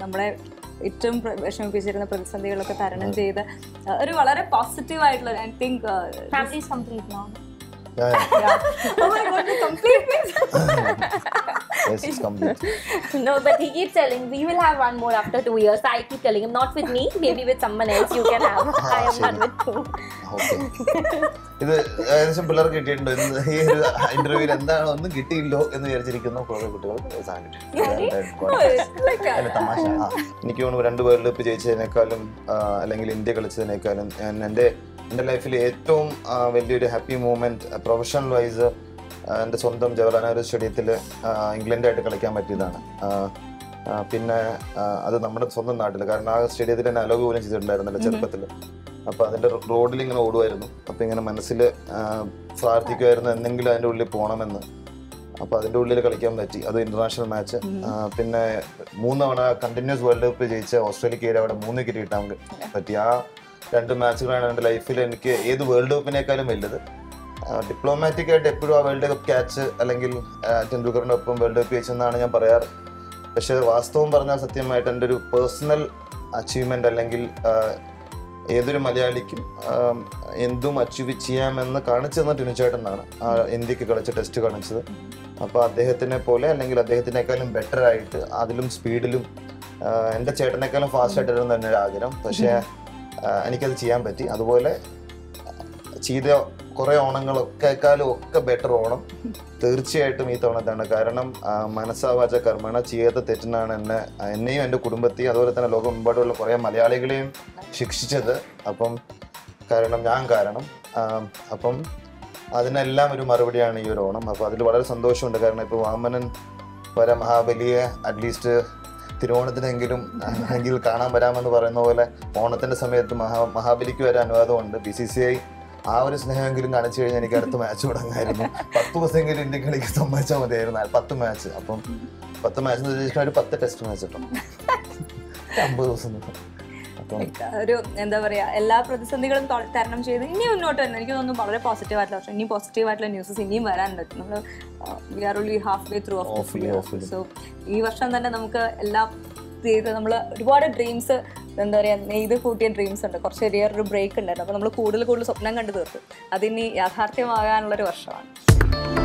നമ്മളെ ഏറ്റവും പ്ര- വിഷമിപ്പിച്ചിരുന്ന പ്രതിസന്ധികളൊക്കെ തരണം ചെയ്ത് ആ, ഒരു വളരെ പോസിറ്റീവ് ആയിട്ടുള്ള I think Family is complete now. Yeah, yeah. Yes, it's complete. no, but he keeps telling we will have one more after two years. I keep telling him not with me, maybe with someone else you can have. I am done with two. Okay. ഇത് ഏകദേശം പിള്ളേർക്ക് കിട്ടിയിട്ടുണ്ട് എന്ത് ഈ ഒരു ഇന്റർവ്യൂവിൽ എന്താണ് ഒന്നും കിട്ടിയില്ലോ എന്ന് വിചാരിച്ചിരിക്കുന്ന കുറെ കുട്ടികൾക്ക് സാധനം കിട്ടി അല്ല, തമാശ ആ. എനിക്ക് തോന്നുന്നു രണ്ട് വേൾഡ് കപ്പ് ജയിച്ചതിനേക്കാളും ആ, അല്ലെങ്കിൽ ഇന്ത്യ കളിച്ചതിനേക്കാളും ഞാൻ എൻ്റെ എൻ്റെ ലൈഫിൽ ഏറ്റവും ആ, വലിയൊരു ഹാപ്പി മൂമെന്റ് പ്രൊഫഷണൽ വൈസ് എൻ്റെ സ്വന്തം ജവഹർലാൽ നെഹ്റു സ്റ്റേഡിയത്തിൽ ഇംഗ്ലണ്ടായിട്ട് കളിക്കാൻ പറ്റിയതാണ് ആ, ആ, പിന്നെ ആ, അത് നമ്മുടെ സ്വന്തം നാട്ടിൽ കാരണം ആ സ്റ്റേഡിയത്തിൽ തന്നെ അലോക പോലും ചെയ്തിട്ടുണ്ടായിരുന്നല്ലോ ചെറുപ്പത്തിൽ അപ്പൊ അതിന്റെ റോഡിൽ ഇങ്ങനെ ഓടുമായിരുന്നു അപ്പൊ ഇങ്ങനെ മനസ്സിൽ പ്രാർത്ഥിക്കുമായിരുന്നു എന്തെങ്കിലും അതിന്റെ ഉള്ളിൽ പോകണമെന്ന് അപ്പൊ അതിന്റെ ഉള്ളിൽ കളിക്കാൻ പറ്റി അത് ഇന്റർനാഷണൽ മാച്ച് പിന്നെ മൂന്ന് തവണ കണ്ടിന്യൂസ് വേൾഡ് കപ്പ് ജയിച്ച ഓസ്ട്രേലിയക്ക് അവിടെ മൂന്ന് വിക്കറ്റ് കിട്ടാൻ പറ്റി ആ രണ്ട് മാച്ചുകളാണ് എൻ്റെ ലൈഫിൽ എനിക്ക് ഏത് വേൾഡ് കപ്പിനേക്കാളും വലുത് ഡിപ്ലോമാറ്റിക് ആയിട്ട് എപ്പോഴും ആ വേൾഡ് കപ്പ് ക്യാച്ച് അല്ലെങ്കിൽ ആ, ടെണ്ടുൽക്കറിന്റെ ഒപ്പം വേൾഡ് കപ്പ് ജയിച്ചെന്നാണ് ഞാൻ പറയാറ് പക്ഷെ വാസ്തവം പറഞ്ഞാൽ സത്യമായിട്ട് എൻ്റെ ഒരു പേഴ്സണൽ അച്ചീവ്മെന്റ് അല്ലെങ്കിൽ ആ, ഏതൊരു മലയാളിക്കും ആം, എന്തും അച്ചീവ് ചെയ്യാമെന്ന് കാണിച്ചു തന്ന ടിനുചേട്ടനാണ് ആ ഇന്ത്യക്ക് കളിച്ച ടെസ്റ്റ് കാണിച്ചത് അപ്പോൾ അദ്ദേഹത്തിനെ പോലെ അല്ലെങ്കിൽ അദ്ദേഹത്തിനേക്കാളും ബെറ്റർ ആയിട്ട് അതിലും സ്പീഡിലും എൻ്റെ ചേട്ടനേക്കാളും ഫാസ്റ്റ് ആയിട്ടായിരുന്നു തന്നെ ഒരു ആഗ്രഹം പക്ഷേ ആ, എനിക്കത് ചെയ്യാൻ പറ്റി അതുപോലെ ചെയ്ത കുറേ ഓണങ്ങളൊക്കെക്കാളും ഒക്കെ ബെറ്റർ ഓണം തീർച്ചയായിട്ടും ഈ തവണത്താണ് കാരണം ആ, മനസ്സാവാച കർമ്മണ ചെയ്യാത്ത തെറ്റിനാണ് എന്നെ എന്നെയും എൻ്റെ കുടുംബത്തെയും അതുപോലെ തന്നെ ലോകമെമ്പാടുമുള്ള കുറേ മലയാളികളെയും ശിക്ഷിച്ചത് അപ്പം കാരണം ഞാൻ കാരണം ആ, അപ്പം അതിനെല്ലാം ഒരു മറുപടിയാണ് ഈ ഒരു ഓണം അപ്പോൾ അതിൽ വളരെ സന്തോഷമുണ്ട് കാരണം ഇപ്പോൾ വാമനൻ വര മഹാബലിയെ അറ്റ്ലീസ്റ്റ് തിരുവോണത്തിനെങ്കിലും എങ്കിൽ കാണാൻ വരാമെന്ന് പറയുന്ന പോലെ ഓണത്തിന്റെ സമയത്ത് മഹാ മഹാബലിക്ക് വരെ അനുവാദമുണ്ട് ബി സി സി ഐ ആ ഒരു സ്നേഹമെങ്കിലും കാണിച്ചു കഴിഞ്ഞാൽ എനിക്ക് അടുത്ത മാച്ച് തുടങ്ങായിരുന്നു പത്ത് ദിവസമെങ്കിലും ഇന്ത്യക്ക് കളിക്ക് സമ്മതിച്ചാൽ മതിയായിരുന്നു ആ പത്ത് മാച്ച് അപ്പം പത്ത് മാച്ച് എന്ന് ഉദ്ദേശിക്കുന്ന ഒരു പത്ത് ടെസ്റ്റ് മാച്ച് ഇപ്പം അമ്പത് ദിവസം നിൽക്കും. അപ്പം ഒരു എന്താ പറയാ എല്ലാ പ്രതിസന്ധികളും ത- തരണം ചെയ്ത് ഇനി മുന്നോട്ട് തന്നെ എനിക്ക് തോന്നുന്നു വളരെ പോസിറ്റീവ് ആയിട്ടുള്ള പക്ഷേ ഇനി പോസിറ്റീവ് ആയിട്ടുള്ള ന്യൂസസ് ഇനിയും വരാനുണ്ട് നമ്മൾ we are only half way through of Hopefully, hopefully. So ഈ വർഷം തന്നെ നമുക്ക് എല്ലാം ചെയ്ത് നമ്മൾ ഒരുപാട് ഡ്രീംസ് എന്താ പറയാ നെയ്ത് കൂട്ടിയ ഡ്രീംസ് ഉണ്ട് കുറച്ച് ചെറിയൊരു ബ്രേക്ക് ഉണ്ടായിരുന്നു അപ്പോൾ നമ്മൾ കൂടുതൽ കൂടുതൽ സ്വപ്നം കണ്ടു തീർത്തു അതിനി യാഥാർത്ഥ്യമാകാനുള്ളൊരു വർഷമാണ്